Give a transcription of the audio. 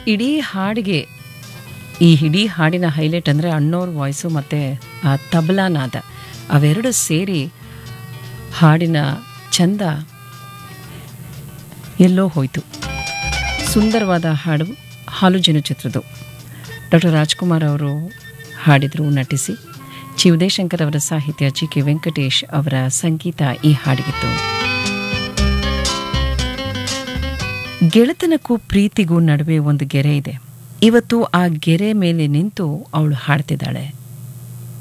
ಇಡೀ ಹಾಡಿಗೆ ಈ ಇಡೀ ಹಾಡಿನ ಹೈಲೈಟ್ ಅಂದರೆ ಅಣ್ಣೋರ್ ವಾಯ್ಸು ಮತ್ತು ಆ ತಬಲಾ ನಾದ ಅವೆರಡು ಸೇರಿ ಹಾಡಿನ ಚಂದ ಎಲ್ಲೋ ಹೋಯಿತು ಸುಂದರವಾದ ಹಾಡು ಹಾಲುಜನು ಚಿತ್ರದ್ದು ಡಾಕ್ಟರ್ ರಾಜ್ಕುಮಾರ್ ಅವರು ಹಾಡಿದರು ನಟಿಸಿ ಚಿ ಉದಯಶಂಕರ್ ಅವರ ಸಾಹಿತ್ಯ ಜಿ ಕೆ ವೆಂಕಟೇಶ್ ಅವರ ಸಂಗೀತ ಈ ಹಾಡಿಗಿತ್ತು ಗೆಳೆತನಕ್ಕೂ ಪ್ರೀತಿಗೂ ನಡುವೆ ಒಂದು ಗೆರೆ ಇದೆ ಇವತ್ತು ಆ ಗೆರೆ ಮೇಲೆ ನಿಂತು ಅವಳು ಹಾಡ್ತಿದ್ದಾಳೆ